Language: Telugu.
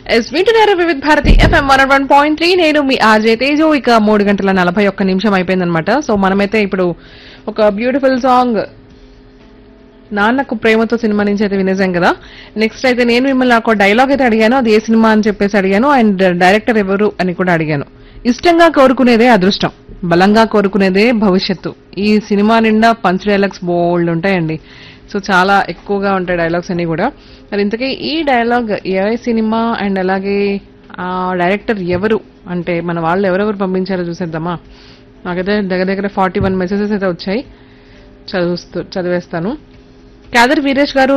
ఎస్ వింటున్నారు Vividha Bharati FM one one point three నేను మీ ఆర్జే తేజు ఇక మూడు గంటల నలభై ఒక్క నిమిషం అయిపోయిందనమాట సో మనమైతే ఇప్పుడు ఒక బ్యూటిఫుల్ సాంగ్ నాన్నకు ప్రేమతో సినిమా నుంచి అయితే వినేసాం కదా నెక్స్ట్ అయితే నేను మిమ్మల్ని ఒక డైలాగ్ అయితే అడిగాను అది ఏ సినిమా అని చెప్పేసి అడిగాను అండ్ డైరెక్టర్ ఎవరు అని కూడా అడిగాను ఇష్టంగా కోరుకునేదే అదృష్టం బలంగా కోరుకునేదే భవిష్యత్తు ఈ సినిమా నిండా పంచ్ డైలాగ్స్ బోల్డ్ ఉంటాయండి సో చాలా ఎక్కువగా ఉంటాయి డైలాగ్స్ అన్ని కూడా మరి ఇంతకీ ఈ డైలాగ్ ఏ సినిమా అండ్ అలాగే ఆ డైరెక్టర్ ఎవరు అంటే మన వాళ్ళు ఎవరెవరు పంపించారో చూసేద్దామా నాకైతే దగ్గర దగ్గర ఫార్టీ వన్ మెసేజెస్ అయితే వచ్చాయి చదువుస్తూ చదివేస్తాను కాదర్ వీరేష్ గారు